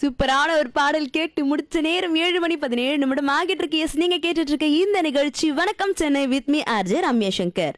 சூப்பரான ஒரு பாடல் கேட்டு முடிச்ச நேரம் ஏழு மணி பதினேழு நிமிடம் ஆகிட்டு இருக்கு எஸ் நீங்க கேட்டுட்டு இருக்க இந்த நிகழ்ச்சி வணக்கம் Chennai with me RJ Ramya Shankar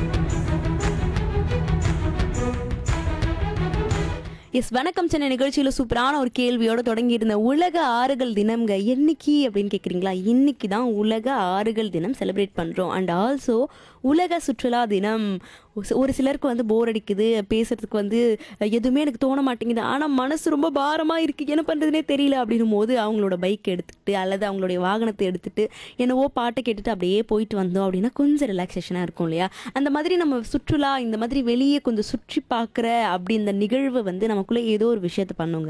yes வணக்கம் சென்னை நிகழ்ச்சியில சூப்பரான ஒரு கேள்வியோட தொடங்கி இருந்த உலக ஆறுகள் தினம்ங்க என்னைக்கு அப்படின்னு கேக்குறீங்களா இன்னைக்கு தான் உலக ஆறுகள் தினம் செலிப்ரேட் பண்றோம் அண்ட் ஆல்சோ உலக சுற்றுலா தினம் ஒரு- ஒரு சிலருக்கு வந்து போர் அடிக்குது பேசுறதுக்கு வந்து எதுவுமே எனக்கு தோண மாட்டேங்குது ஆனா மனசு ரொம்ப பாரமா இருக்கு என்ன பண்றதுனே தெரியல அப்படின்னும் போது அவங்களோட பைக் எடுத்துக்கிட்டு அல்லது அவங்களுடைய வாகனத்தை எடுத்துட்டு என்னவோ பாட்டை கேட்டுட்டு அப்படியே போயிட்டு வந்தோம் அப்படின்னா கொஞ்சம் ரிலாக்ஸேஷனாக இருக்கும் இல்லையா அந்த மாதிரி நம்ம சுற்றுலா இந்த மாதிரி வெளியே கொஞ்சம் சுற்றி பார்க்குற அப்படி இந்த நிகழ்வு வந்து நமக்குள்ளே ஏதோ ஒரு விஷயத்தை பண்ணுங்க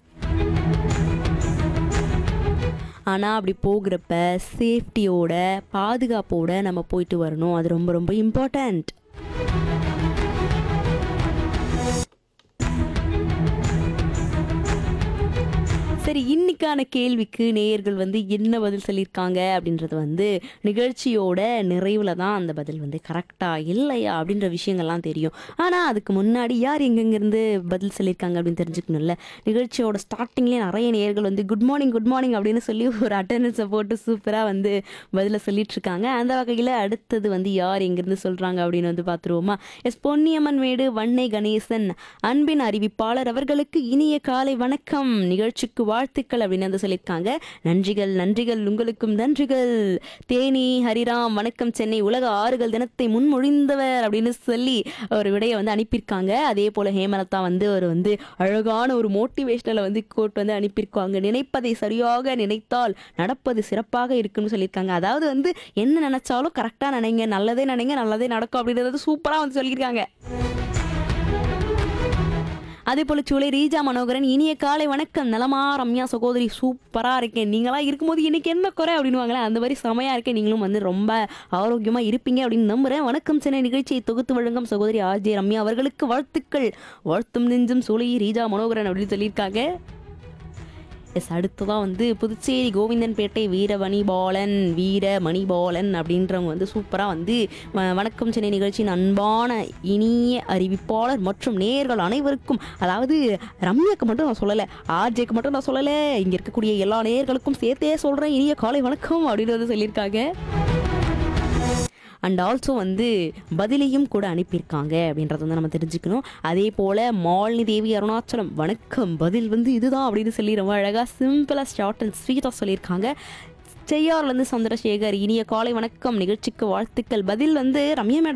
ஆனால் அப்படி போகிறப்ப சேஃப்டியோட பாதுகாப்போட நம்ம போயிட்டு வரணும் அது ரொம்ப ரொம்ப இம்பார்ட்டண்ட் சரி இன்னைக்கான கேள்விக்கு நேயர்கள் வந்து என்ன பதில் சொல்லியிருக்காங்க அப்படின்றது வந்து நிகழ்ச்சியோட நிறைவில் தான் அந்த பதில் வந்து கரெக்டா இல்லையா அப்படின்ற விஷயங்கள்லாம் தெரியும் ஆனால் அதுக்கு முன்னாடி யார் எங்கெங்கேருந்து பதில் சொல்லியிருக்காங்க அப்படின்னு தெரிஞ்சுக்கணும்ல நிகழ்ச்சியோட ஸ்டார்டிங்லேயே நிறைய நேயர்கள் வந்து குட் மார்னிங் குட் மார்னிங் அப்படின்னு சொல்லி ஒரு அட்டண்டன்ஸை போட்டு சூப்பராக வந்து பதிலை சொல்லிட்டு இருக்காங்க அந்த வகையில் அடுத்தது வந்து யார் எங்கேருந்து சொல்கிறாங்க அப்படின்னு வந்து பார்த்துருவோமா எஸ் பொன்னியம்மன் மேடு வன்னை கணேசன் அன்பின் அறிவிப்பாளர் அவர்களுக்கு இனிய காலை வணக்கம் நிகழ்ச்சிக்கு வாழ்த்துக்கள் அப்படின்னு வந்து சொல்லியிருக்காங்க நன்றிகள் நன்றிகள் உங்களுக்கும் நன்றிகள் தேனி ஹரிராம் வணக்கம் சென்னை உலக ஆறுகள் தினத்தை முன்மொழிந்தவர் அப்படின்னு சொல்லி ஒரு விடையை வந்து அனுப்பியிருக்காங்க அதே போல ஹேமலதா வந்து ஒரு வந்து அழகான ஒரு மோட்டிவேஷனலை வந்து கோட் வந்து அனுப்பியிருக்காங்க நினைப்பதை சரியாக நினைத்தால் நடப்பது சிறப்பாக இருக்கும்னு சொல்லியிருக்காங்க அதாவது வந்து என்ன நினைச்சாலும் கரெக்டாக நினைங்க நல்லதே நினைங்க நல்லதே நடக்கும் அப்படின்றது சூப்பராக வந்து சொல்லியிருக்காங்க அதே போல சூளை ரீஜா மனோகரன் இனிய காலை வணக்கம் நலமா ரம்யா சகோதரி சூப்பரா இருக்கேன் நீங்களா இருக்கும்போது இன்னைக்கு என்ன குறை அப்படின்னுவாங்களே அந்த மாதிரி செமையா இருக்கேன் நீங்களும் வந்து ரொம்ப ஆரோக்கியமா இருப்பீங்க அப்படின்னு நம்புறேன் வணக்கம் சென்னை நிகழ்ச்சியை தொகுத்து வழங்கும் சகோதரி ஆர்ஜே ரம்யா அவர்களுக்கு வாழ்த்துக்கள் வாழ்த்தும் நெஞ்சும் சூளை ரீஜா மனோகரன் அப்படின்னு சொல்லியிருக்காங்க எஸ் அடுத்ததான் வந்து புதுச்சேரி கோவிந்தன்பேட்டை வீரமணிபாலன் வீர மணிபாலன் அப்படின்றவங்க வந்து சூப்பராக வந்து வ- வணக்கம் சென்னை நிகழ்ச்சியின் அன்பான இனிய அறிவிப்பாளர் மற்றும் நேயர்கள் அனைவருக்கும் அதாவது ரம்யாக்கு மட்டும் நான் சொல்லலை ஆர்ஜேக்கு மட்டும் நான் சொல்லலை இங்கே இருக்கக்கூடிய எல்லா நேயர்களுக்கும் சேர்த்தே சொல்கிறேன் இனிய காலை வணக்கம் அப்படின்னு வந்து சொல்லியிருக்காங்க அண்ட் ஆல்சோ வந்து பதிலையும் கூட அனுப்பியிருக்காங்க அப்படின்றத வந்து நம்ம தெரிஞ்சுக்கணும் அதே போல் மாலினி தேவி அருணாச்சலம் வணக்கம் பதில் வந்து இதுதான் அப்படின்னு சொல்லி ரொம்ப அழகாக சிம்பிளாக ஷார்ட் அண்ட் ஸ்வீட்டாக சொல்லியிருக்காங்க செய்யார்லேருந்து சந்திரசேகர் இனிய காலை வணக்கம் நிகழ்ச்சிக்கு வாழ்த்துக்கள் பதில் வந்து ரம்யா மேடம்